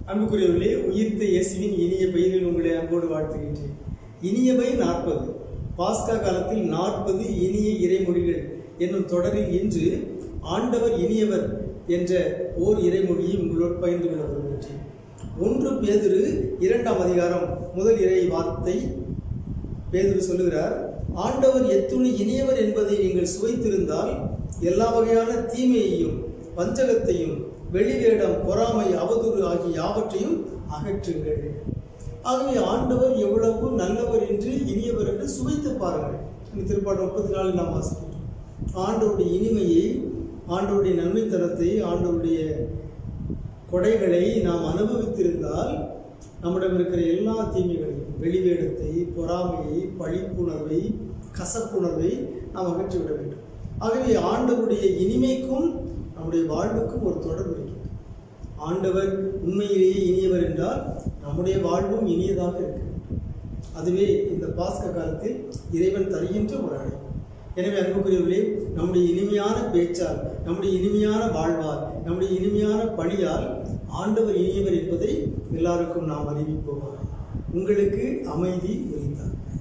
அன்புக்குரியவர்களே உயிர்த்த இயேசுவின் இனிய பெயரில் உங்களை அன்போடு வாழ்த்துகின்றேன் இனியவை நாற்பது பாஸ்கா காலத்தில் நாற்பது இனிய இறைமொழிகள் என்னும் தொடரில் இன்று ஆண்டவர் இனியவர் என்ற ஓர் இறைமொழியை உங்களோடு பகிர்ந்து கொள்ள விரும்புகின்றேன் ஒன்று பேதுரு இரண்டாம் அதிகாரம் முதல் இறை வார்த்தை பேதுரு சொல்லுகிறார் ஆண்டவர் எத்துணை இனியவர் என்பதை நீங்கள் சுவைத்திருந்தால் எல்லா வகையான தீமையையும் வஞ்சகத்தையும் வெளிவேடம் பொறாமை அவதூறு ஆகிய யாவற்றையும் அகற்றுங்கள் ஆகவே ஆண்டவர் எவ்வளவு நல்லவர் என்று இனியவர் என்று சுவைத்து பாருங்கள் இந்த திருப்பாடு முப்பத்தி நாலு நாம் வாசிக்கின்றோம் ஆண்டவருடைய இனிமையை ஆண்டவருடைய நன்மைத்தனத்தை ஆண்டவருடைய கொடைகளை நாம் அனுபவித்திருந்தால் நம்மிடம் இருக்கிற எல்லா தீமைகளையும் வெளிவேடத்தை பொறாமையை பழிப்புணர்வை கசப்புணர்வை நாம் அகற்றிவிட வேண்டும் ஆகவே ஆண்டவருடைய இனிமைக்கும் நம்முடைய வாழ்வுக்கும் ஒரு தொடர்பு இருக்கிறது ஆண்டவர் உண்மையிலேயே இனியவர் என்றால் நம்முடைய வாழ்வும் இனியதாக இருக்க வேண்டும் அதுவே இந்த பாஸ்க காலத்தில் இறைவன் தருகின்ற ஒரு அழைப்பு எனவே அன்புக்குரியவர்களே நம்முடைய இனிமையான பேச்சால் நம்முடைய இனிமையான வாழ்வால் நம்முடைய இனிமையான பணியால் ஆண்டவர் இனியவர் என்பதை எல்லாருக்கும் நாம் அறிவிப்போமாக உங்களுக்கு அமைதி உரித்தார்